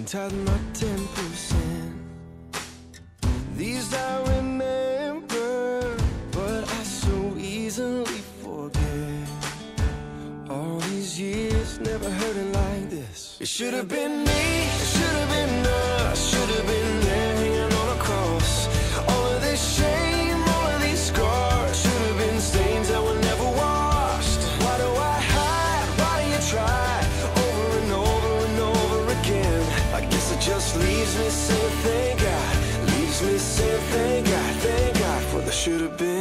and tithe my ten percent. These I remember, but I so easily forget. All these years, never heard it like this. It should have been me, it should have been us, should have been there hanging on a cross. All of this shame, all of these scars, should have been stains that were never washed. Why do I hide? Why do you try? Over and over and over again. I guess it just leaves me saying thank God. Leaves me saying thank God, thank God for the should have been.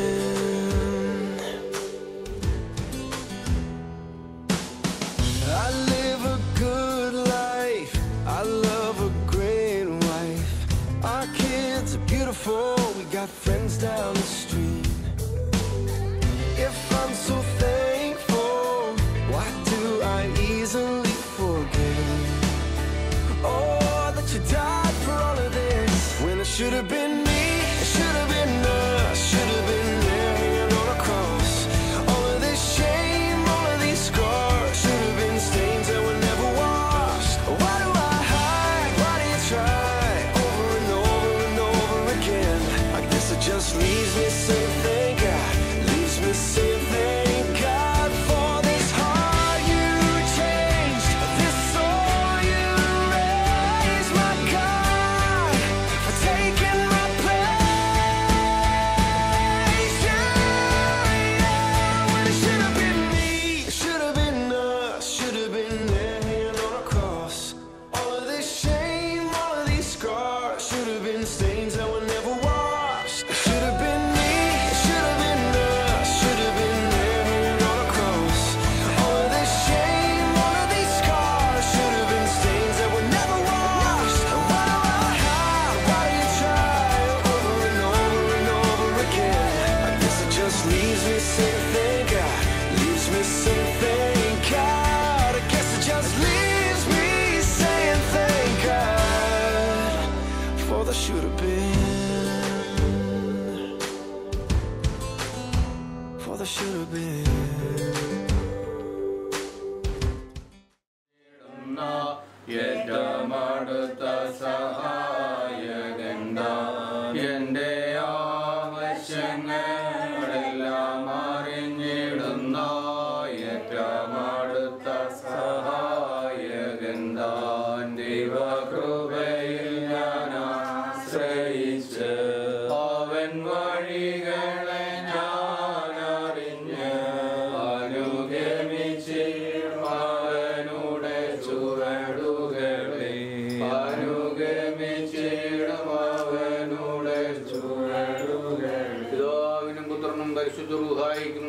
I live a good life. I love a great wife. Our kids are beautiful. We got friends down the street. If I'm so thankful, why do I easily forget? Oh, that you died for all of this. When it should have been me, it should have been us, should have been there hanging on a cross. All of this shame, all of these scars, should have been stains that were never washed. Why do I hide? Why do you try? Over and over and over again. I guess it just leaves me saying thank God. Leaves me saying thank God for this heart you changed. This soul you raised. My God, for taking my place. Yeah, yeah. When it should have been me, it should have been us, should have been there hanging on a cross. All of this shame, all of these scars, should have been stains that were never washed. It should have been me, it should have been us, should have been there hanging on a cross. All of this shame, all of these scars, should have been stains that were never washed. Why do I hide? Why do you try over and over and over again? I guess it just leaves me saying thank God, leaves me saying thank God. I guess it just leaves me saying thank God for the should have been, for the should have been. ഏറ്റമടുത്ത സഹായകണ്ട എന്റെ ആവശ്യങ്ങളെല്ലാം അറിഞ്ഞിടുന്ന ഏറ്റമടുത്ത സഹായകണ്ട ദൈവകൃപയിൽ ഞാൻ ആശ്രയിച്ച് അവൻ വഴികളെ ഞാൻ അറിഞ്ഞ് അനുഗമിച്ച് അവനുടെ ചുവടുകളെ അനുഗമിച്ചിടും അവനുടെ ചുവടുകൾ പിതാവിനും പുത്രനും പരിശുദ്ധ റുഹായിക്കും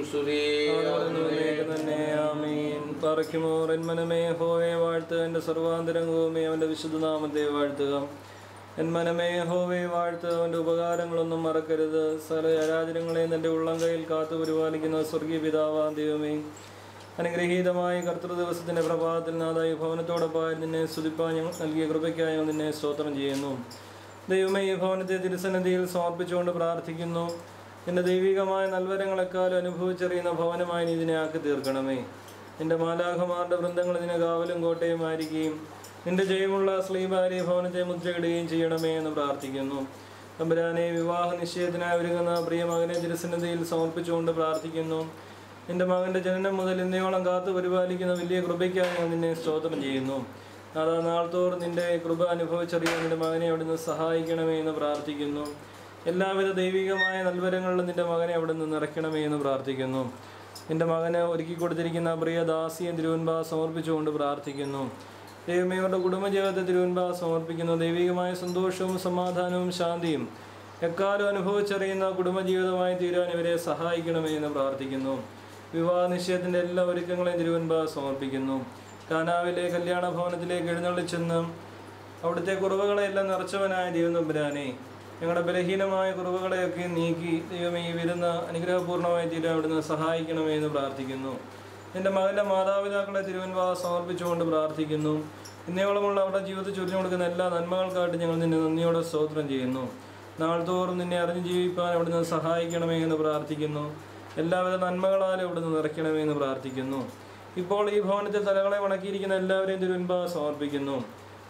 തന്നെ ആമീൻ പറയ്ക്കുമോർ എൻ മനമേ ഹോവയെ വാഴ്ത്തുക എൻ്റെ സർവാന്തരംഗവുമേ അവൻ്റെ വിശുദ്ധനാമത്തെ വാഴ്ത്തുക എൻ മനമേ ഹോവയെ വാഴ്ത്തുക അവൻ്റെ ഉപകാരങ്ങളൊന്നും മറക്കരുത് സകല അരാചരങ്ങളെയും എൻ്റെ ഉള്ളം കയ്യിൽ കാത്തു പരിപാലിക്കുന്ന സ്വർഗീയ പിതാവാ ദൈവമേ അനുഗ്രഹീതമായ കർത്തൃ ദിവസത്തിൻ്റെ പ്രഭാതത്തിൽ നാഥായി ഭവനത്തോടൊപ്പമായി നിന്നെ സ്തുതിപ്പാൻ ഞങ്ങൾ നൽകിയ കൃപയ്ക്കായി ഞങ്ങൾ നിന്നെ സ്തോത്രം ചെയ്യുന്നു ദൈവമേ ഈ ഭവനത്തെ തിരുസന്നിധിയിൽ സമർപ്പിച്ചുകൊണ്ട് പ്രാർത്ഥിക്കുന്നു നിന്റെ ദൈവികമായ നൽവരങ്ങളെക്കാളും അനുഭവിച്ചറിയുന്ന ഭവനമായി നീ ഇതിനെ ആക്കി തീർക്കണമേ നിന്റെ മാലാഖമാരുടെ വൃന്ദങ്ങൾ ഇതിന് കാവലും കോട്ടയുമായിരിക്കുകയും നിന്റെ ജയമുള്ള ശ്രീഭാര്യ ഭവനത്തെ മുദ്രയിടുകയും ചെയ്യണമേ എന്ന് പ്രാർത്ഥിക്കുന്നു തമ്പുരാനെ വിവാഹ നിശ്ചയത്തിനായി ഒരുങ്ങുന്ന പ്രിയ മകനെ തിരുസന്നിധിയിൽ സമർപ്പിച്ചുകൊണ്ട് പ്രാർത്ഥിക്കുന്നു നിന്റെ മകന്റെ ജനനം മുതൽ ഇന്നയോളം കാത്തു പരിപാലിക്കുന്ന വലിയ കൃപയ്ക്കായി ഞാൻ നിന്നെ സ്തോത്രം ചെയ്യുന്നു നാളെ നാൾത്തോറും നിന്റെ കൃപ അനുഭവിച്ചറിയാൻ നിന്റെ മകനെ അവിടുന്ന് സഹായിക്കണമേ എന്ന് പ്രാർത്ഥിക്കുന്നു എല്ലാവിധ ദൈവികമായ നൽവരങ്ങളിലും നിന്റെ മകനെ അവിടുന്ന് നിറയ്ക്കണമേ എന്ന് പ്രാർത്ഥിക്കുന്നു നിന്റെ മകന് ഒരുക്കി കൊടുത്തിരിക്കുന്ന പ്രിയ ദാസിയെ തിരുവൻപാ സമർപ്പിച്ചുകൊണ്ട് പ്രാർത്ഥിക്കുന്നു ദൈവമേ അവരുടെ കുടുംബജീവിതത്തെ തിരുവൻപാ സമർപ്പിക്കുന്നു ദൈവികമായ സന്തോഷവും സമാധാനവും ശാന്തിയും എക്കാലം അനുഭവിച്ചറിയുന്ന കുടുംബജീവിതമായി തീരാൻ ഇവരെ സഹായിക്കണമേ എന്ന് പ്രാർത്ഥിക്കുന്നു വിവാഹ നിശ്ചയത്തിൻ്റെ എല്ലാ ഒരുക്കങ്ങളെയും തിരുവൻപാ സമർപ്പിക്കുന്നു കാനാവിലെ കല്യാണ ഭവനത്തിലേക്ക് എഴുന്നള്ളിച്ചെന്ന് അവിടുത്തെ കുറവുകളെല്ലാം നിറച്ചവനായ ദൈവം തമ്പുരാനെ ഞങ്ങളുടെ ബലഹീനമായ കുറവുകളെയൊക്കെ നീക്കി ദൈവമേ ഈ വരുന്ന അനുഗ്രഹപൂർണ്ണമായി തീരാൻ അവിടുന്ന് സഹായിക്കണമേ എന്ന് പ്രാർത്ഥിക്കുന്നു എൻ്റെ മകൻ്റെ മാതാപിതാക്കളെ തിരുവൻപാ സമർപ്പിച്ചുകൊണ്ട് പ്രാർത്ഥിക്കുന്നു ഇന്നയോളമുള്ള അവരുടെ ജീവിതത്തിൽ ചൊരിഞ്ഞു കൊടുക്കുന്ന എല്ലാ നന്മകൾക്കായിട്ട് ഞങ്ങൾ നിന്നെ നന്ദിയോടെ സ്തോത്രം ചെയ്യുന്നു നാൾതോറും നിന്നെ അറിഞ്ഞ് ജീവിപ്പാൻ അവിടുന്ന് സഹായിക്കണമേ എന്ന് പ്രാർത്ഥിക്കുന്നു എല്ലാവിധ നന്മകളാലും അവിടുന്ന് നിറയ്ക്കണമേ എന്ന് പ്രാർത്ഥിക്കുന്നു ഇപ്പോൾ ഈ ഭവനത്തിൽ തലകളെ വണക്കിയിരിക്കുന്ന എല്ലാവരെയും തിരുവൻപാ സമർപ്പിക്കുന്നു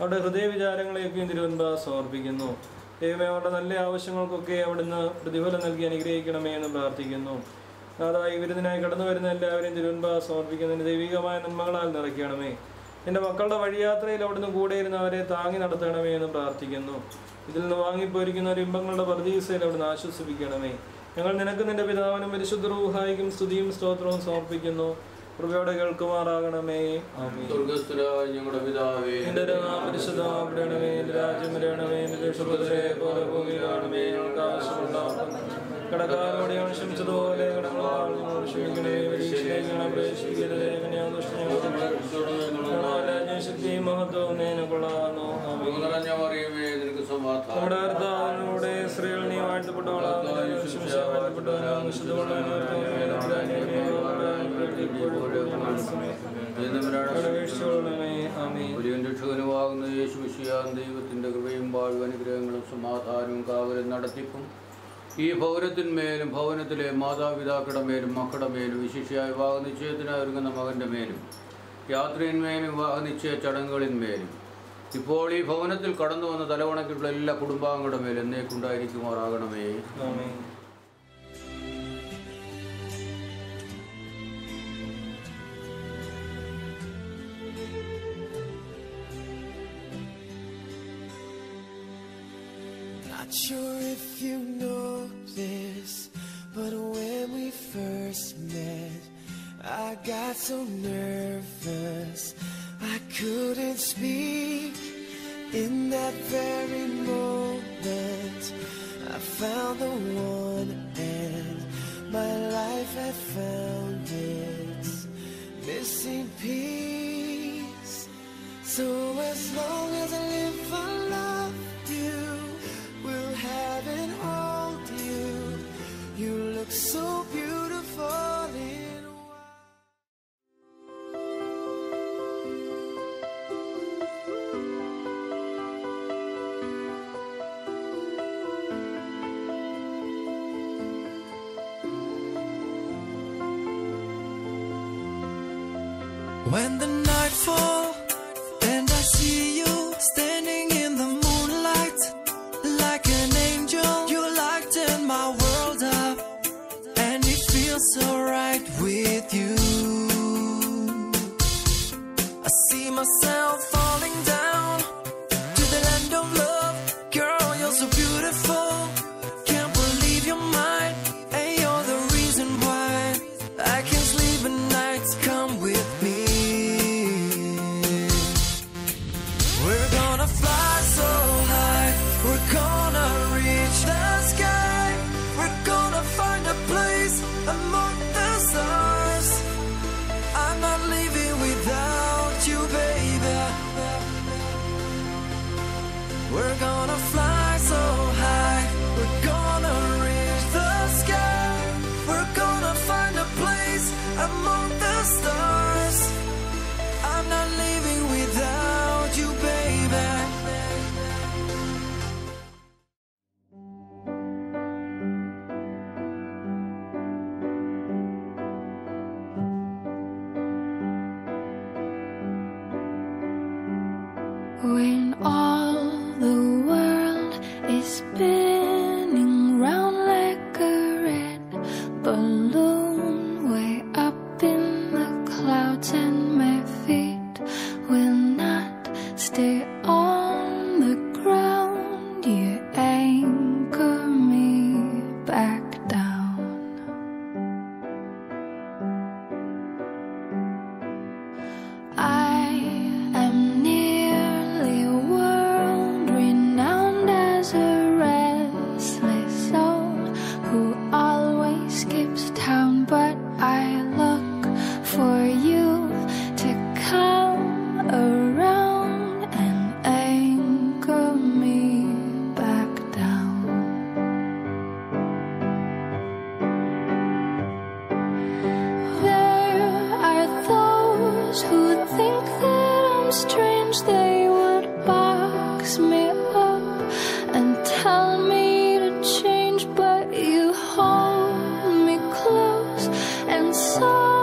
അവരുടെ ഹൃദയവിചാരങ്ങളെയൊക്കെയും തിരുവൻപ സമർപ്പിക്കുന്നു ദൈവമേ അവരുടെ നല്ല ആവശ്യങ്ങൾക്കൊക്കെ അവിടുന്ന് പ്രതിഫലം നൽകി അനുഗ്രഹിക്കണമേ എന്ന് പ്രാർത്ഥിക്കുന്നു അതായി വിരുന്നിനായി കടന്നു വരുന്ന എല്ലാവരെയും തിരുവൻപ സമർപ്പിക്കുന്നതിന് ദൈവികമായ നന്മകളാൽ നിറയ്ക്കണമേ എൻ്റെ മക്കളുടെ വഴിയാത്രയിൽ അവിടുന്ന് കൂടെ ഇരുന്ന് അവരെ താങ്ങി നടത്തണമേ എന്ന് പ്രാർത്ഥിക്കുന്നു ഇതിൽ നിന്ന് വാങ്ങിപ്പോയിരിക്കുന്ന ഒരു ഇമ്പങ്ങളുടെ പ്രതീക്ഷയിൽ അവിടുന്ന് ആശ്വസിപ്പിക്കണമേ ഞങ്ങൾ നിനക്ക് നിന്റെ പിതാവിനും പരിശുദ്ധ റൂഹായിക്കും സ്തുതിയും സ്തോത്രവും സമർപ്പിക്കുന്നു കൃപയോടെ കേൾക്കുമാറാകണമേ ആമീൻ സ്വർഗസ്ഥരായ ഞങ്ങളുടെ പിതാവേ നിന്റെ നാം പരിശുദ്ധമാക്കണമേ നിന്റെ രാജ്യം വരണമേ നിന്റെ ഇഷ്ടപ്രദരെ പോലെ ഭൂമിയിലാണമേ ഞങ്ങൾക്ക് ആവശ്യമുള്ള കടക്കാരോട് ഞങ്ങൾ ക്ഷമിച്ചതുപോലെ കടങ്ങളാൾ ഞങ്ങളോട് ക്ഷമിക്കണേ പരീക്ഷയിലേക്ക് ഞങ്ങളെ പ്രവേശിപ്പിക്കരുതേ കന്യാ ശക്തിയും മഹത്വവും നേനെ കൊള്ളാവുന്നു ആമീൻ നിറഞ്ഞ മറിയമേ നിനക്ക് സമാധാനം നമ്മുടെ കർത്താവിനോടെ സ്ത്രീകൾ നീ വാഴ്ത്തപ്പെട്ടവളാകുന്നു വാഴ്ത്തപ്പെട്ടവനാകുന്നു ശുദ്ധമുള്ളവനെ ആമീൻ വലിയ രക്ഷകനുമാകുന്ന യേശു വിശിയാൻ ദൈവത്തിന്റെ കൃപയും വാഴ്വ് അനുഗ്രഹങ്ങളും സമാധാനവും കാവലും നടത്തിപ്പും ഈ ഭവനത്തിന്മേലും ഭവനത്തിലെ മാതാപിതാക്കളുടെ മേലും മക്കളുടെ മേലും വിശിഷ്യായ വിവാഹ നിശ്ചയത്തിനായി ഒരുങ്ങുന്ന മകന്റെ മേലും യാത്രയിന്മേലും വിവാഹ നിശ്ചയ ചടങ്ങുകളിന്മേലും ഇപ്പോൾ ഈ ഭവനത്തിൽ കടന്നു വന്ന തലവണക്കുള്ള എല്ലാ കുടുംബാംഗങ്ങളുടെ മേലും എന്നേക്കുണ്ടായിരിക്കുമാറാകണമേ ആമീൻ Not sure if you know this, but when we first met, I got so nervous I couldn't speak. In that very moment, I found the one, and my life had found its missing piece. So as long as I live, I love you. Will have and hold you. You look so beautiful in white. When the night falls and I see you standing in the moonlight like an angel, you lighten my world up, and it feels so right with you. I see myself falling down to the land of love, girl. You're so beautiful, can't believe you're mine, and you're the reason why I can't sleep at night. Come with me. We're gonna fly so high, we're gonna reach the sky. We're gonna find a place among the stars. I'm not leaving without you, baby. We're gonna fly so high, we're gonna reach the sky. We're gonna find a place among the stars. I'm not leaving without you, baby. When all the world is spinning round like a red balloon way up in the clouds and my feet will not stay on the ground you anchor me back down I am nearly world renowned as a restless soul who always skips town, but I look for you to come around and anchor me back down. There are those who think that I'm strange. They would box me up and tell me to change, but you hold me close and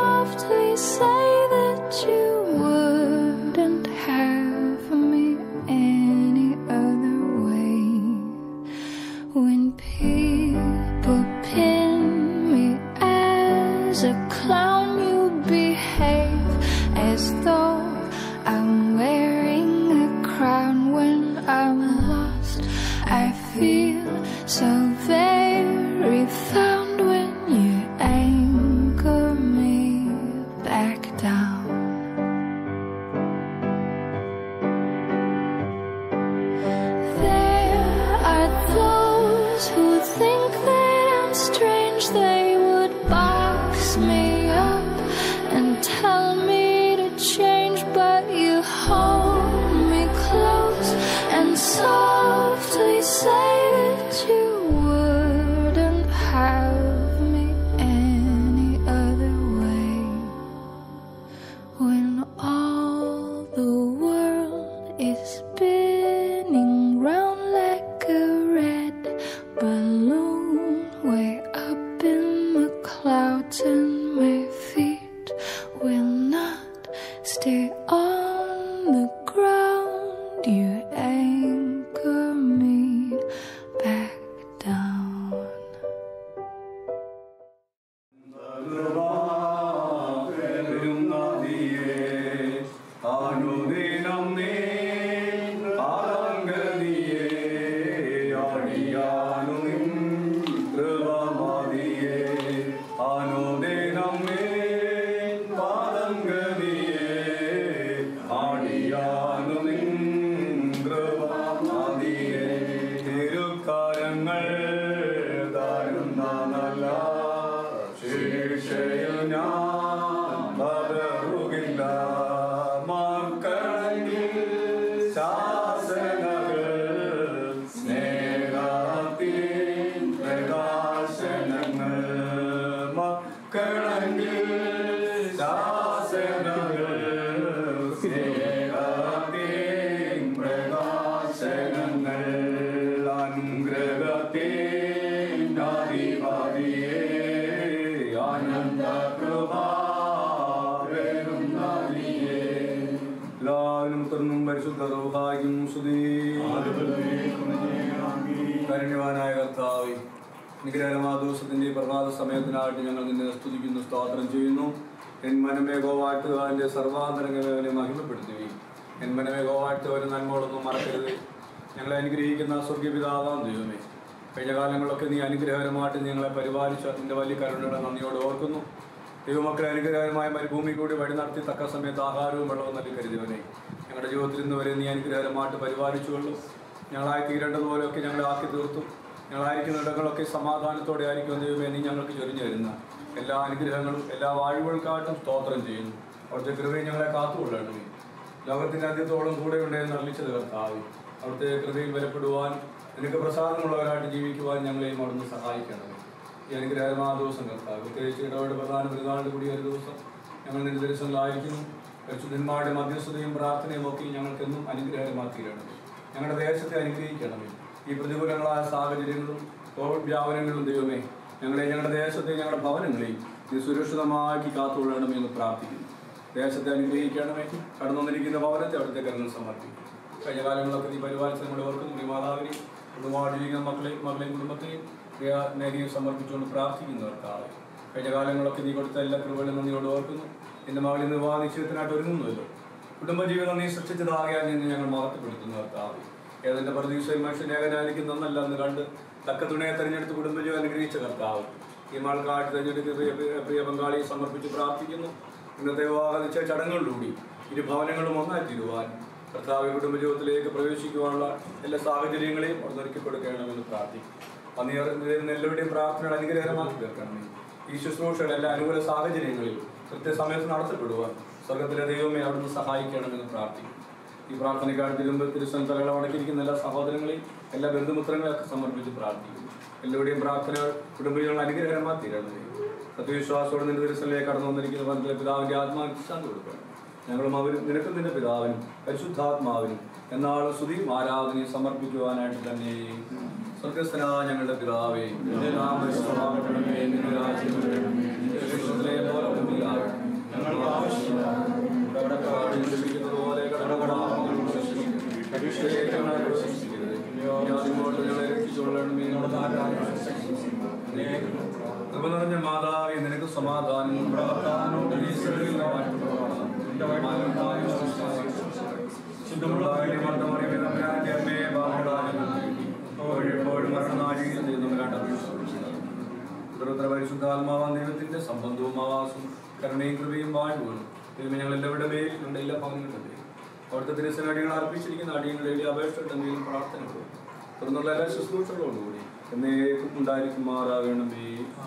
softly say that you wouldn't have me know I'm wearing a crown when I'm lost. I feel so very found when you anchor me back down. There are those who think that I'm strange. They would box me up and tell me to change, but you hold me close and softly say that you wouldn't have me any other way. When all the world is spinning round like a red balloon, way up in the clouds, and my feet will not stay on the ground. You anchor me back down. തിരുക്കാരങ്ങൾ താരുന്ന നല്ല ശിക്ഷയിൽ ഞാൻ പകരുകില്ല മക്കളെങ്കിൽ ശാസനകൾ സ്നേഹത്തിൻ പ്രകാശനങ്ങൾ മക്കളെങ്കിൽ ശാസനകൾ സ്നേഹത്തിൻ പ്രകാശനങ്ങൾ അനുഗ്രഹത്തിൻ അധിപതിയേ ആനന്ദ എല്ലാവരും തുറന്നും പരിശുദ്ധ റൗഹായും സ്തുതി കരുണ്യവാനായ കർത്താവേ നിഗ്രഹമാ ദിവസത്തിന്റെ ഈ പ്രഭാത സമയത്തിനായിട്ട് ഞങ്ങൾ നിന്നെ സ്തുതിക്കുന്നു സ്തോത്രം ചെയ്യുന്നു എൻ മനമേ ഗോവാട്ടുകാരൻ്റെ സർവാന്തരംഗമേവനെ മഹിമപ്പെടുത്തുകയും എൻ മനമേ ഗോവാട്ടുകാരൻ നന്മകളൊന്നും മറക്കരുത് ഞങ്ങളെ അനുഗ്രഹിക്കുന്ന സ്വർഗീയപിതാവാം ദൈവമേ കഴിഞ്ഞ കാലങ്ങളിലൊക്കെ നീ അനുഗ്രഹകരമായിട്ട് ഞങ്ങളെ പരിപാലിച്ച നിന്റെ വലിയ കരുണയുടെ നന്ദിയോട് ഓർക്കുന്നു ദൈവമക്കളെ അനുഗ്രഹകരമായ മരുഭൂമി കൂടി വഴി നടത്തി തക്ക സമയത്ത് ആഹാരവും വെള്ളവും നൽകി കരുതിയവനെ ഞങ്ങളുടെ ജീവിതത്തിൽ ഇന്ന് വരെ നീ അനുഗ്രഹകരമായിട്ട് പരിപാലിച്ചുകൊള്ളു ഞങ്ങളായി തീരേണ്ടതുപോലെയൊക്കെ ഞങ്ങളെ ആക്കി തീർത്തു ഞങ്ങളായിരിക്കുന്ന ഇടങ്ങളൊക്കെ സമാധാനത്തോടെ ആയിരിക്കും ദൈവമേ നീ ഞങ്ങൾക്ക് ചൊരിഞ്ഞു തരുന്ന എല്ലാ അനുഗ്രഹങ്ങളും എല്ലാ വാഴുകൾക്കായിട്ടും സ്തോത്രം ചെയ്യുന്നു അവിടുത്തെ കൃപയും ഞങ്ങളെ കാത്തുകൊള്ളണമേ ലോകത്തിന്റെ അന്ത്യത്തോളം കൂടെ ഉണ്ടെന്ന് അറിയിച്ചത് കർത്താവ് അവിടുത്തെ കൃപയിൽ ബലപ്പെടുവാൻ നിനക്ക് പ്രസാദമുള്ളവരായിട്ട് ജീവിക്കുവാൻ ഞങ്ങളെയും അവിടുന്ന് സഹായിക്കണമേ ഈ അനുഗ്രഹമായ ദിവസം കർത്താവ് പ്രത്യേകിച്ച് ഇടപെടൽ പ്രധാന പെരുന്നാളിൽ കൂടിയ ഒരു ദിവസം ഞങ്ങൾ നിന്റെ ദിവസങ്ങളായിരിക്കുന്നു പരിശുദ്ധന്മാരുടെ മധ്യസ്ഥതയും പ്രാർത്ഥനയും ഒക്കെ ഞങ്ങൾക്കെന്നും അനുഗ്രഹമാക്കിയിരണമേ ഞങ്ങളുടെ ദേശത്തെ അനുഗ്രഹിക്കണമേ ഈ പ്രതികൂലങ്ങളായ സാഹചര്യങ്ങളും കോവിഡ് വ്യാപനങ്ങളും ദൈവമേ ഞങ്ങളെ ഞങ്ങളുടെ ദേശത്തെ ഞങ്ങളുടെ ഭവനങ്ങളെയും നീ സുരക്ഷിതമാക്കി കാത്തുകൊള്ളണമേ എന്ന് പ്രാർത്ഥിക്കുന്നു ദേശത്തെ അനുഗ്രഹിക്കണമേ കടന്നു വന്നിരിക്കുന്ന ഭവനത്തെ അവിടുത്തെ കരുതൽ സമർപ്പിക്കും കഴിഞ്ഞ കാലങ്ങളൊക്കെ നീ പരിപാലിച്ച് നമ്മൾ ഓർക്കുന്നു നീ മാതാവിനെയും കുടുംബമായിട്ട് ജീവിക്കുന്ന മക്കളെയും മകളെയും കുടുംബത്തെയും നേരെയും സമർപ്പിച്ചുകൊണ്ട് പ്രാർത്ഥിക്കുന്നവർക്കാണ് കഴിഞ്ഞ കാലങ്ങളൊക്കെ നീ കൊടുത്ത എല്ലാ കൃപകളും നന്ദിയോട് ഓർക്കുന്നു എൻ്റെ മകൾ ഇന്ന് വിവാഹ നിശ്ചയത്തിനായിട്ട് ഒരുങ്ങുന്നുവല്ലോ കുടുംബജീവിതം നീ സൃഷ്ടിച്ചതാകിയാൽ നിന്ന് ഞങ്ങൾ മഹത്വപ്പെടുത്തുന്നവർക്കാവും ഏതെന്റെ പ്രതീക്ഷയും മനുഷ്യൻ ഏകനായിരിക്കുന്നല്ല എന്ന് കണ്ട് തക്ക തുണയെ തെരഞ്ഞെടുത്ത് കുടുംബജീവൻ അനുഗ്രഹിച്ച കർത്താവ് ഈ മൾക്കാട്ട് തെരഞ്ഞെടുത്ത് പ്രിയ പ്രിയ- പ്രിയ പങ്കാളിയെ സമർപ്പിച്ച് പ്രാർത്ഥിക്കുന്നു ഇന്നത്തെ വിവാഹ നിശ്ചയ ചടങ്ങുകളിലൂടി ഇരു ഭവനങ്ങളും ഒന്നായി തീരുവാൻ കർത്താവ് കുടുംബജീവിതത്തിലേക്ക് പ്രവേശിക്കുവാനുള്ള എല്ലാ സാഹചര്യങ്ങളെയും അവിടെ ഒരുക്കി കൊടുക്കണമെന്ന് പ്രാർത്ഥിക്കും അന്നേറുന്ന എല്ലാവരുടെയും പ്രാർത്ഥനകൾ അനുഗ്രഹമാക്കി തീർക്കണമേ ഈ ശുശ്രൂഷകൾ എല്ലാ അനുകൂല സാഹചര്യങ്ങളിലും കൃത്യസമയത്ത് നടത്തപ്പെടുവാൻ സ്വർഗത്തിലെ ദൈവമേ അവിടുന്ന് സഹായിക്കണമെന്ന് പ്രാർത്ഥിക്കും ഈ പ്രാർത്ഥനയ്ക്കാട് തിരുമ്പ തിരുസന്തകളെ അടക്കിയിരിക്കുന്ന എല്ലാ സഹോദരങ്ങളെയും എല്ലാ ബന്ധുമിത്രങ്ങളെയും ഒക്കെ സമർപ്പിച്ച് പ്രാർത്ഥിക്കുന്നു എല്ലാവരുടെയും പ്രാർത്ഥനകൾ കുടുംബങ്ങൾ അനുഗ്രഹകരമായി തീരണമേ സത്യവിശ്വാസത്തോടെ നിന്റെ തിരുസലിലേക്ക് കടന്നു വന്നിരിക്കുന്ന ബന്ധത്തിലെ പിതാവിന്റെ ആത്മാവിന് ശാന്തി കൊടുക്കണം ഞങ്ങളും അവരും നിനക്കും നിന്റെ പിതാവിനും പരിശുദ്ധാത്മാവിനും എന്നാളും സ്തുതിയും ആരാധനയും സമർപ്പിക്കുവാനായിട്ട് തന്നെ സ്വർഗസ്ഥനായ ഞങ്ങളുടെ പിതാവേ നിന്റെ നാമം പരിശുദ്ധമാകണമേ, നിന്റെ രാജ്യം വരണമേ, നിന്റെ വിശുദ്ധത്തിലെ പോലെ ഭൂമിയിലാകണം. ഞങ്ങൾക്ക് ആവശ്യമുള്ള കടക്കാരിൽ ലഭിക്കുന്നത് പോലെ കടകടാഹങ്ങൾ പരീക്ഷയിലേക്ക് ഞങ്ങളെ പ്രവേശിപ്പിക്കരുത്. യാതൊരു ഞങ്ങളെ രക്ഷിച്ചുകൊള്ളണമേ ഞങ്ങളുടെ കൃപ നിറഞ്ഞ മാതാവേ നിനക്ക് സമാധാനം പ്രാർത്ഥനയോട് ഈശ്വരനിൽ വാഴ്ത്തപ്പെടുവാണ്. നിന്റെ വൈമാനത്തായ പരിശുദ്ധമുള്ളവരുടെ മർദ്ദമറിയമേ തമ്പുരാന്റെ അമ്മയെ പാപികളാകുന്നു എപ്പോഴും മരണനാഴികയിൽ തമ്പുരാന്റെ ഉത്തരോത്തര പരിശുദ്ധാത്മാവാൻ ദൈവത്തിന്റെ സംബന്ധവും ആവാസവും കരുണയും കൃപയും വാഴുകളും ദൈവം ഞങ്ങൾ എല്ലാവരുടെ മേൽ ഉണ്ട് എല്ലാ പങ്കുകളുണ്ട് അവിടുത്തെ തിരുസനടികൾ അർപ്പിച്ചിരിക്കുന്ന അടിയങ്ങളുടെ വേണ്ടി അപേക്ഷകളുടെങ്കിലും പ്രാർത്ഥനകളും തുടർന്നുള്ള എല്ലാ ശുശ്രൂഷകളോടുകൂടി എന്നേക്കും ഉണ്ടായിരിക്കുമാറാകണമേ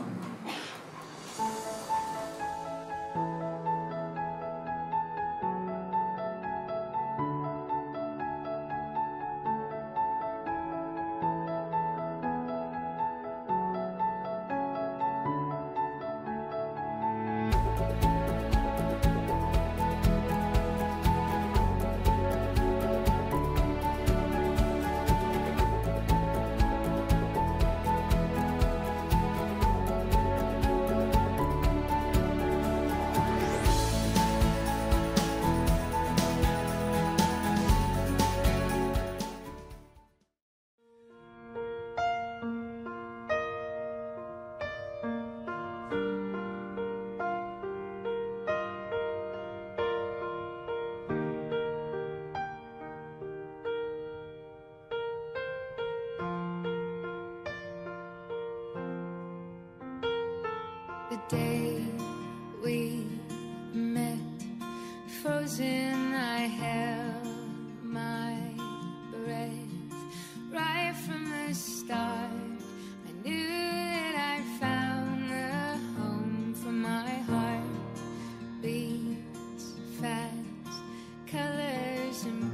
The day we met, frozen, I held my breath. Right from the start, I knew that I found the home for my heart. Beats fast, colors and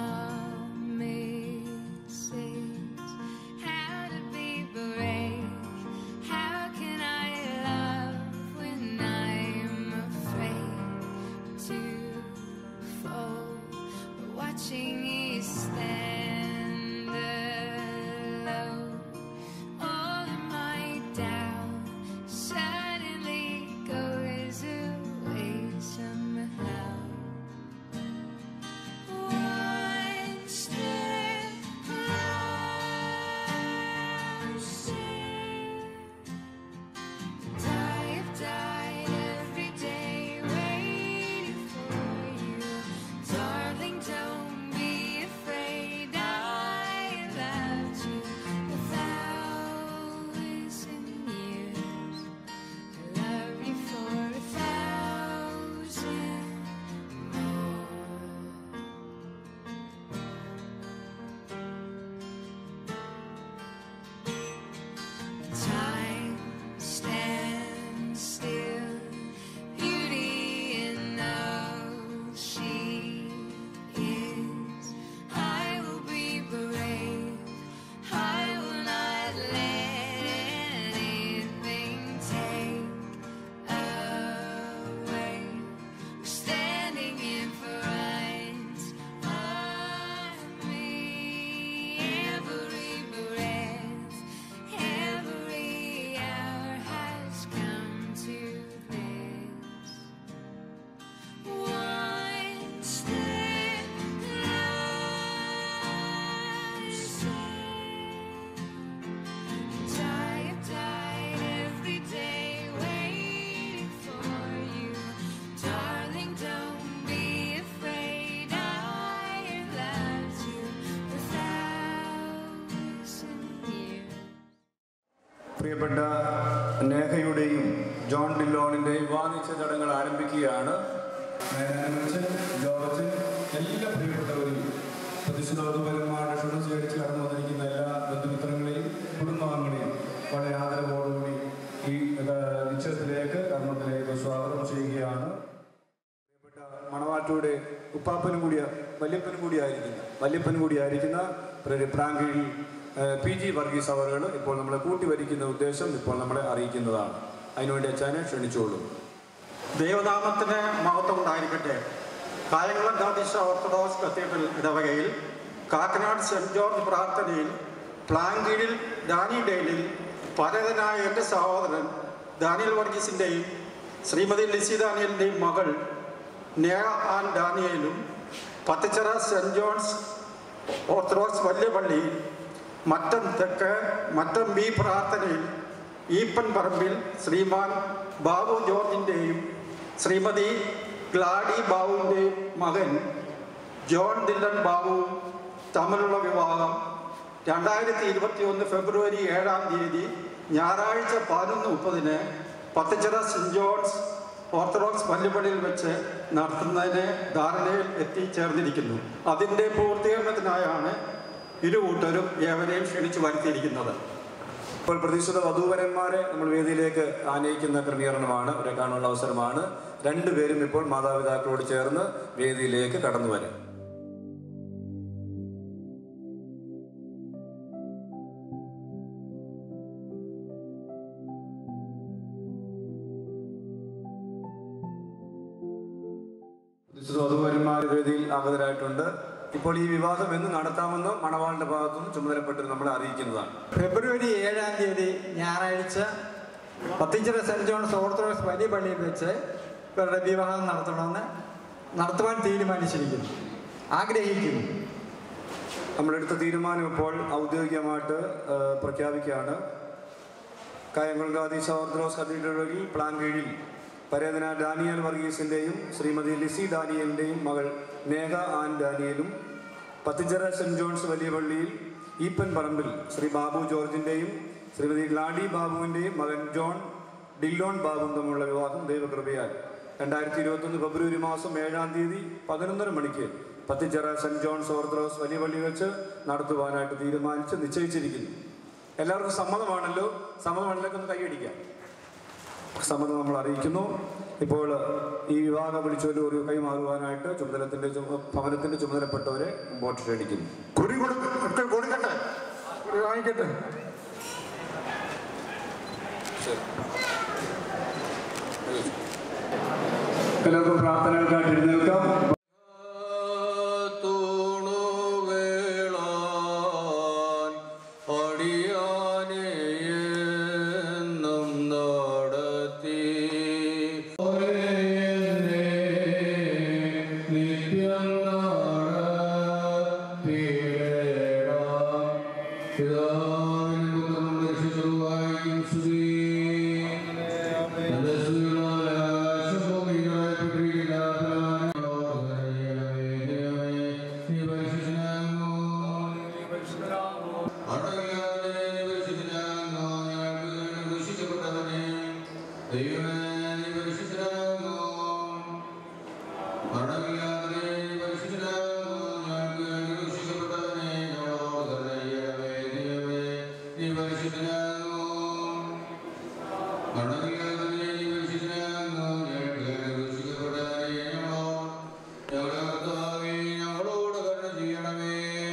promises. How to be brave? How can I love when I'm afraid to fall? Watching you stand alone, all of my doubt suddenly goes away somehow. One step closer. I've died every day waiting for you, darling. Don't be afraid. I loved you a thousand years. I love you for a thousand more. Time stands still, beauty in all she is. I will be brave. I will not let anything take away. Standing in front of me, every breath. Every hour has come to this. One step closer. I have died every day waiting for you, darling. Don't be afraid. I have loved you a thousand years. പ്രിയപ്പെട്ട നേഹയുടെയും John ഡില്ലോണിൻ്റെയും വിവാഹിച്ച ചടങ്ങുകൾ ആരംഭിക്കുകയാണ് നേഹനച്ചൻ, George എല്ലാ പ്രിയപ്പെട്ടവരെയും പ്രതിശുദ്ധപരമായ ക്ഷണം സ്വീകരിച്ച് കടന്നു വന്നിരിക്കുന്ന എല്ലാ ബന്ധുമിത്രങ്ങളെയും കുടുംബാംഗങ്ങളെയും വളരെ ആദരവോടുകൂടി ഈ ഏഹ്, നിശ്ചയത്തിലേക്ക് കർമ്മത്തിലേക്ക് സ്വാഗതം ചെയ്യുകയാണ് പ്രിയപ്പെട്ട മണവാറ്റൂടെ ഉപ്പാപ്പനും കൂടിയ വല്യപ്പനും കൂടിയായിരിക്കുന്ന വല്യപ്പനും കൂടിയായിരിക്കുന്ന പ്ര- പ്രാങ്കയിൽ ഏഹ്, പി ജി വർഗീസ് അവറുകൾ ഇപ്പോൾ നമ്മളെ കൂട്ടിവരിക്കുന്ന ഉദ്ദേശം ഇപ്പോൾ നമ്മളെ അറിയിക്കുന്നതാണ് അതിനുവേണ്ടി അച്ഛനെ ക്ഷണിച്ചോളൂ ദൈവനാമത്തിന് മഹത്വം ഉണ്ടായിരിക്കട്ടെ കായംകുളം ദാദിശ ഓർത്തഡോക്സ് കത്തീഡ്രൽ ഇടവകയിൽ കാക്കനാട് സെൻറ് ജോർജ് പ്രാർത്ഥനയിൽ പ്ലാങ്കീഴിൽ ഡാനി ഡെയിലിൽ പരതനായ എൻ്റെ സഹോദരൻ ദാനിയൽ വർഗീസിൻ്റെയും ശ്രീമതി ലിസി ദാനിയലിൻ്റെയും മകൾ നേഹ ആൻ ഡാനിയലും പത്തച്ചിറ സെൻറ് ജോൺസ് ഓർത്തഡോക്സ് വലിയ പള്ളിയിൽ മറ്റം തെക്ക് മറ്റം ബി പ്രാർത്ഥനയിൽ ഈപ്പൻ പറമ്പിൽ ശ്രീമാൻ ബാബു ജോർജിൻ്റെയും ശ്രീമതി ഗ്ലാഡി ബാബുവിൻ്റെയും മകൻ ജോൺ ദില്ലൻ ബാബുവും തമ്മിലുള്ള വിവാഹം രണ്ടായിരത്തി ഇരുപത്തി ഒന്ന് ഫെബ്രുവരി ഏഴാം തീയതി ഞായറാഴ്ച പതിനൊന്ന് മുപ്പതിന് പത്തച്ചിറ സെൻറ് ജോൺസ് ഓർത്തഡോക്സ് പള്ളിപ്പള്ളിയിൽ വെച്ച് നടത്തുന്നതിന് ധാരണയിൽ എത്തിച്ചേർന്നിരിക്കുന്നു അതിൻ്റെ പൂർത്തീകരണത്തിനായാണ് ഇരു കൂട്ടരും ഏവരെയും ക്ഷണിച്ചു വരുത്തിയിരിക്കുന്നത് ഇപ്പോൾ പ്രതീക്ഷിത വധൂവരന്മാരെ നമ്മൾ വേദിയിലേക്ക് ആനയിക്കുന്ന ക്രമീകരണമാണ് അവരെ കാണാനുള്ള അവസരമാണ് രണ്ടുപേരും ഇപ്പോൾ മാതാപിതാക്കളോട് ചേർന്ന് വേദിയിലേക്ക് കടന്നു വരാം പ്രതീക്ഷിത വധൂവരന്മാർ വേദിയിൽ ആഗതരായിട്ടുണ്ട് ഇപ്പോൾ ഈ വിവാഹം എന്ന് നടത്താമെന്ന് മണവാളിന്റെ ഭാഗത്തുനിന്ന് ചുമതലപ്പെട്ട് നമ്മളെ അറിയിക്കുന്നതാണ് ഫെബ്രുവരി ഏഴാം തീയതി ഞായറാഴ്ച പത്തിച്ചിറ സെൻറ് ജോൺസ് ഓർത്തഡോക്സ് വലിയ പള്ളിയിൽ വെച്ച് ഇവരുടെ വിവാഹം നടത്തണമെന്ന് നടത്തുവാൻ തീരുമാനിച്ചിരിക്കുന്നു ആഗ്രഹിക്കുന്നു നമ്മളെടുത്ത തീരുമാനം ഇപ്പോൾ ഔദ്യോഗികമായിട്ട് ആ, പ്രഖ്യാപിക്കുകയാണ് കായംകുളം ഗാദീസ് ഓർത്തഡോക്സ് കത്തീഡ്രലിൽ പ്ലാൻ കീഴിൽ പരേതന ഡാനിയൽ വർഗീസിൻ്റെയും ശ്രീമതി ലിസി ഡാനിയലിൻ്റെയും മകൾ നേഹ ആൻ ഡാനിയലും പത്തിച്ചിറ സെൻറ് ജോൺസ് വലിയ പള്ളിയിൽ ഈപ്പൻ പറമ്പിൽ ശ്രീ ബാബു ജോർജിൻ്റെയും ശ്രീമതി ഗ്ലാഡി ബാബുവിൻ്റെയും മകൻ ജോൺ ഡില്ലോൺ ബാബുവും തമ്മിലുള്ള വിവാഹം ദൈവകൃപയാൽ രണ്ടായിരത്തി ഇരുപത്തൊന്ന് ഫെബ്രുവരി മാസം ഏഴാം തീയതി പതിനൊന്നര മണിക്ക് പത്തിച്ചിറ സെൻറ് ജോൺസ് ഓർത്തഡോക്സ് വലിയ പള്ളി വെച്ച് നടത്തുവാനായിട്ട് തീരുമാനിച്ച് നിശ്ചയിച്ചിരിക്കുന്നു എല്ലാവർക്കും സമ്മതമാണല്ലോ സമ്മതമാണല്ലോ ഒന്ന് കൈയടിക്കാം സമ്മതം നമ്മൾ അറിയിക്കുന്നു ഇപ്പോൾ ഈ വിവാഹം വിളിച്ചൊരു ഒരു കൈമാറുവാനായിട്ട് ചുമതലത്തിന്റെ ചുമ- ഭവനത്തിന്റെ ചുമതലപ്പെട്ടവരെ മുമ്പോട്ട് ക്ഷണിക്കുന്നു കുറി കൊടുക്ക കൊടുക്കട്ടെ കുറി വാങ്ങിക്കട്ടെ എല്ലാവർക്കും പ്രാർത്ഥനകൾക്കായിട്ട് എഴുന്നേൽക്കാം തൂണുവേളാൻ അടിയാനെ എന്നും നടത്തി എന്നെ നിത്യം നടത്തിയിടേണം. പിതാവിനും പുത്രനും പരിശുദ്ധനുമായും സ്തുതി. തന്റെ സ്തുതികളാൽ ആകാശഭൂമികളായപ്പെട്ടിരിക്കുന്ന നീ പരിശുദ്ധനാകുന്നു. അടങ്ങാതെ പരിശുദ്ധനാകുന്നു. ഞങ്ങൾക്ക് വേണ്ടി ക്രൂശിക്കപ്പെട്ടവനേ, ദൈവമേ, നീ പരിശുദ്ധനാകുന്നു. മരണമില്ലാതെ പരിശുദ്ധനാകുന്നു. ഞങ്ങൾക്ക് വേണ്ടി ക്രൂശിക്കപ്പെട്ടവനേ, ഞങ്ങളോട് കരുണ ചെയ്യണമേ. ദൈവമേ, നീ പരിശുദ്ധനാകുന്നു. മരണമില്ലാതെ നീ പരിശുദ്ധനാകുന്നു. ഞങ്ങൾക്ക് വേണ്ടി ക്രൂശിക്കപ്പെട്ടവനേ, ഞങ്ങളോട് ഞങ്ങളുടെ കർത്താവേ, ഞങ്ങളോട് കരുണ ചെയ്യണമേ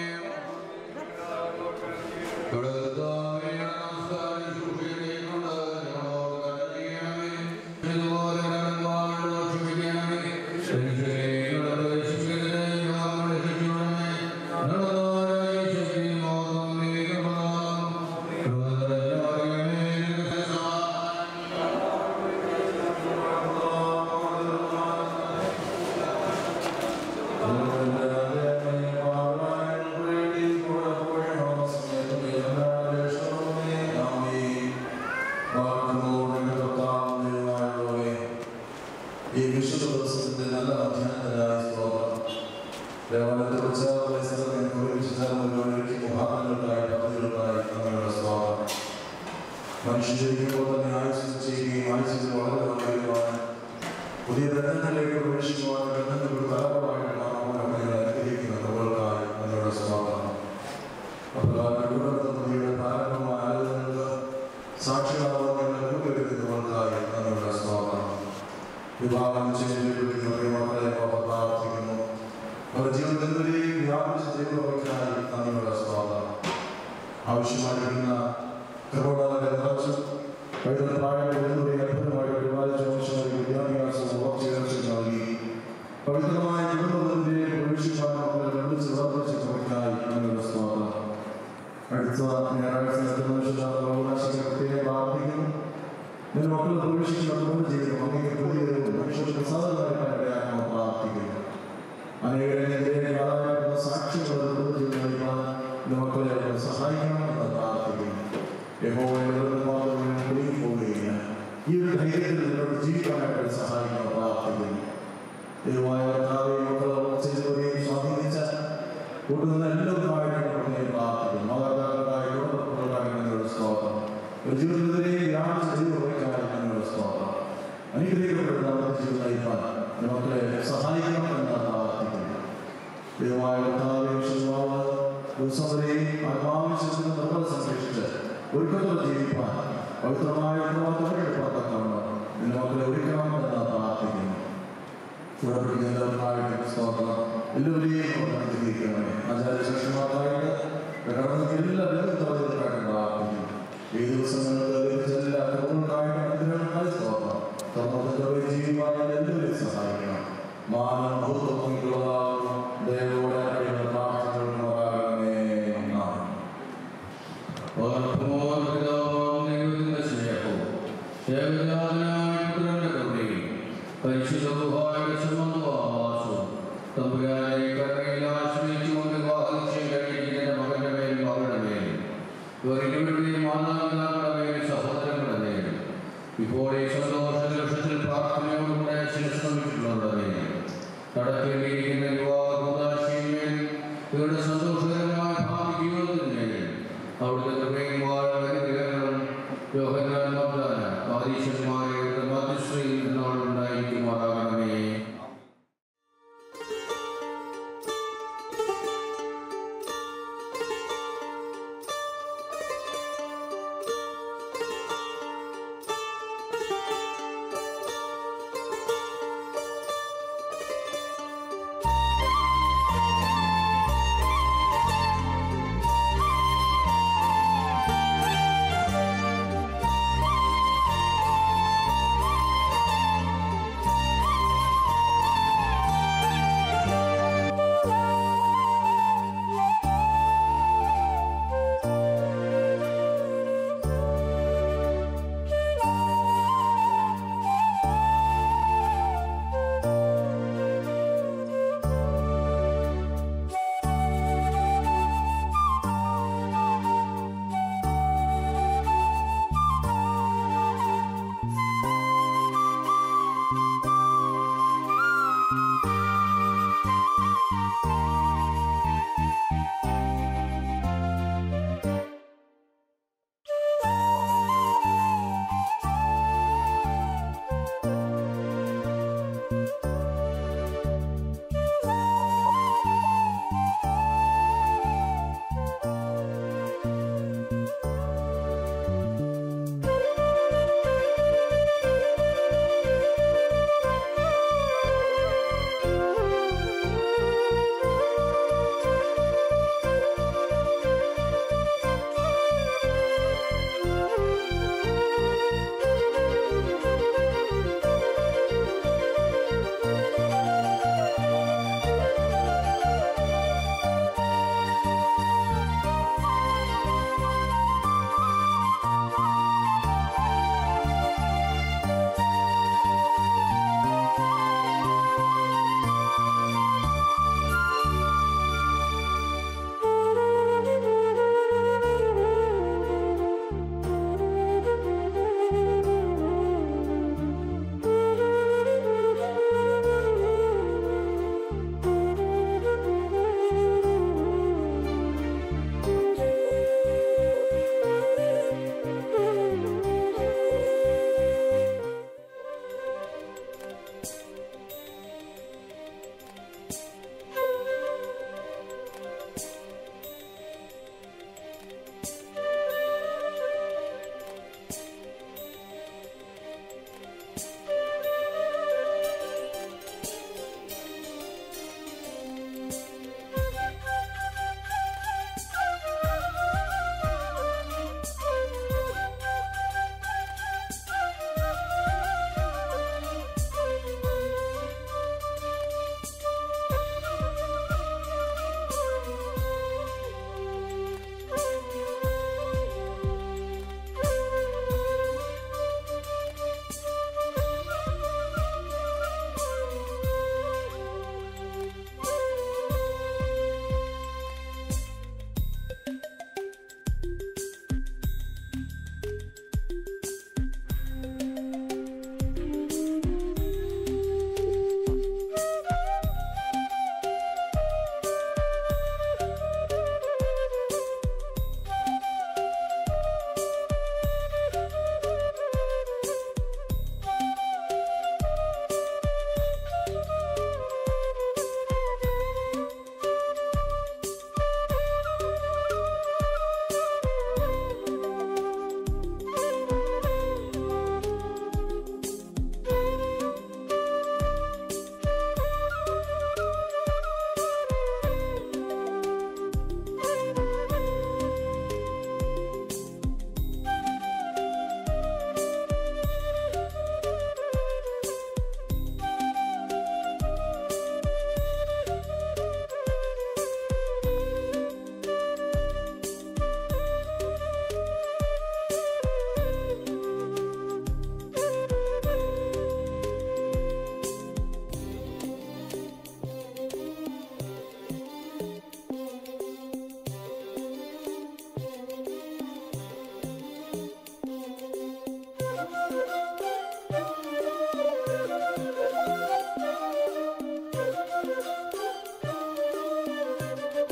കർത്താവേ, നമസ്കാരം ശുശ്രൂഷയിലേക്കുള്ള ഞങ്ങളോട് കരുണ ചെയ്യണമേ. ഇതുപോലെ ഞങ്ങളോട് ക്ഷമിക്കണമേ. ശിക്ഷയിലുള്ള പ്രവേശിക്കുന്നതിനെ ഞങ്ങളോട് രക്ഷിക്കണമേ. ഞങ്ങളോട് ശക്തിയും ബോധവും നീക്കപ്പെടാം. കൃപനിറഞ്ഞവരേ, നിനക്ക് ഈ വിശുദ്ധ ദിവസത്തിന്റെ നല്ല അധ്യാനത്തിനായ സ്തോത്രം ദേവാലയത്തെ കുറിച്ച് പരിസരത്ത് വിശുദ്ധ മുഖാന്തങ്ങൾക്കായി പദ്ധതികൾക്കായി അങ്ങനെയുള്ള സ്തോത്രം മനുഷ്യൻ ജയിക്കുമ്പോൾ തന്നെ ആയുസ് ചെയ്യുകയും ആയുസിൽ വളരെ നന്നായി പുതിയ ബന്ധങ്ങളിലേക്ക് പ്രവേശിക്കുവാൻ ബന്ധങ്ങൾ തലമുറമായിട്ട് മാറുവാൻ നിങ്ങൾ അനുഗ്രഹിക്കുന്ന കൃപകൾക്കായി അങ്ങനെയുള്ള സ്തോത്രം അപ്രകാരം പ്രാരംഭമായ ആലോചനകൾക്ക് സാക്ഷികളാവുന്ന കൂട്ടുകരുത്തുകൾക്കായി അങ്ങനെയുള്ള സ്തോത്രം വിവാഹം ചെയ്തിരിക്കുന്ന മക്കളെ പ്രാർത്ഥിക്കുന്നു അവർ ജീവിതത്തിലേക്ക് വ്യാപിച്ച് ചെയ്തവർക്കായി അങ്ങനെയുള്ള സ്തോത്രം ആവശ്യമായിരിക്കുന്ന കൃപകളെ നിറച്ച് വൈദ്യുത പ്രായം വരുന്നവരെ അത്ഭുതമായി പരിപാലിച്ച ആവശ്യമായ വിദ്യാഭ്യാസം ഉറച്ചു നൽകി പവിത്രമായ ജീവിതത്തിന്റെ പ്രവേശിക്കാൻ അവരെ നിർമ്മിച്ച് വർദ്ധിച്ച കൃപയ്ക്കായി അങ്ങനെയുള്ള സ്തോത്രം അടുത്ത ഞായറാഴ്ച അവകാശങ്ങൾ പ്രത്യേകം പ്രാർത്ഥിക്കുന്നു നിന്റെ മക്കൾ പ്രവേശിക്കുന്ന കുടുംബ ജീവിതം അങ്ങനെ പുതിയതും മനുഷ്യർക്ക് സാധാരണക്കാരുടെ പ്രാർത്ഥിക്കുന്നു അനേകരെതിരെ ആദായപ്പെടുന്ന സാക്ഷികൾ കുടുംബ ജീവിതം നയിക്കാൻ നിന്റെ മക്കളെ അവർ സഹായിക്കണമെന്ന് പ്രാർത്ഥിക്കുന്നു യഹോവയോട് മാത്രമേ കുടുങ്ങി പോവുകയില്ല ഈ ഒരു ധൈര്യത്തിൽ നിന്നോട് ജീവിക്കാനായിട്ട് സഹായിക്കണം പ്രാർത്ഥിക്കുന്നു ദൈവമായ കർത്താവെ മക്കളെ ചെയ്തവരെയും സ്വാധീനിച്ച കൂട്ടുന്ന എല്ലാവർക്കുമായിട്ട് നമ്മൾ പ്രാർത്ഥിക്കുന്നു മാതാപിതാക്കൾക്കായി കുടുംബക്കാർക്കായി നിങ്ങളുടെ സ്തോത്രം ഒരു ജീവിതത്തിലെ വ്യാപിച്ച ദൈവമൊക്കെയായി നിങ്ങളുടെ സ്തോത്രം അനുഗ്രഹിക്കപ്പെടുന്ന നമ്മുടെ ജീവിതം നയിപ്പാൻ മക്കളെ സഹായിക്കണം എന്ന് പ്രാർത്ഥിക്കുന്നു ദൈവമായ കർത്താവേ വിശുദ്ധാവ് ഉത്സവരെയും ആത്മാവിശ്വസിക്കുന്ന നമ്മൾ സംരക്ഷിച്ച് ഒരുക്കത്തോടെ ജീവിപ്പാൻ പവിത്രമായ ഉത്തരവാദിത്തങ്ങളെടുപ്പാൻ തക്കവണ്ണം നിന്റെ മക്കളെ ഒരുക്കണമെന്ന് പ്രാർത്ഥിക്കുന്നു ഇവിടെ പഠിക്കുന്ന എല്ലാവർക്കായിട്ട് സ്തോത്രം എല്ലാവരെയും അവിടെ അനുഗ്രഹിക്കണമേ ആചാര്യശേഷന്മാർക്കായിട്ട് കടന്നു എല്ലാവരും ഉത്തരവാദിത്തമായിട്ട് പ്രാർത്ഥിക്കുന്നു ഈ ദിവസങ്ങൾക്ക് ലഭിച്ച എല്ലാ കൃപകൾക്കായിട്ട് അനുഗ്രഹങ്ങൾക്കായി സ്തോത്രം തുറന്നതിന്റെ ജീവിതമായ എല്ലാവരെയും സഹായിക്കണം മാനം ഭൂതമുള്ളതാകുന്നു ദൈവോടെ അറിയുന്ന പ്രാർത്ഥനകളുമാകണമേ എന്നാണ് ഇപ്പോൾ ഈ സന്തോഷ ലക്ഷ്യത്തിൽ പ്രാർത്ഥനയോടുകൂടെ ശ്രമിച്ചിട്ടുള്ളവരുടെ നടക്കേണ്ടിയിരിക്കുന്ന വിവാഹ കൂതാശിന്മേൽ ഇവരുടെ സന്തോഷകരമായ ഭാവി ജീവിതത്തിന്മേൽ അവിടുത്തെ കൃപയും അനുഗ്രഹങ്ങളും യോഹന്നാൻ മർദ്ദാന ആദീശന്മാരെ മധ്യശ്രീയിൽ നിന്നോടുണ്ടായിരിക്കുമാറാകണമേ Thank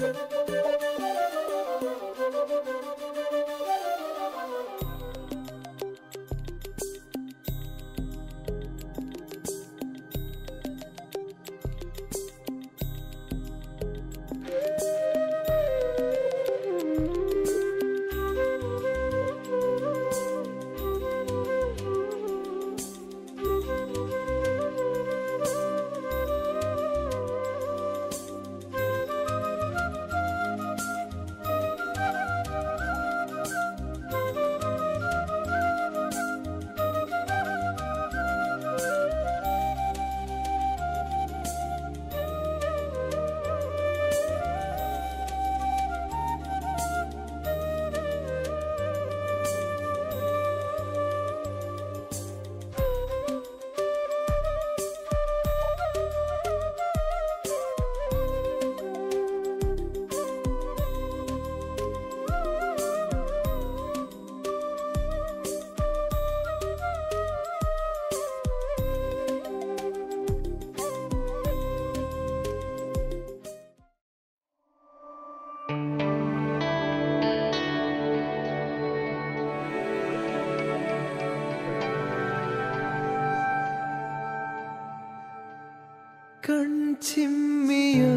കൺചിമ്മിയോ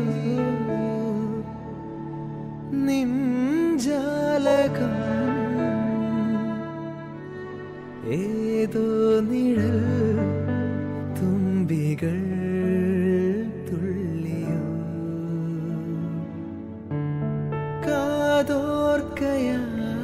നിഞ്ചാലകം ഏതോ നിഴൽ തുമ്പികൾ തുള്ളിയോ കാതോർക്കയാ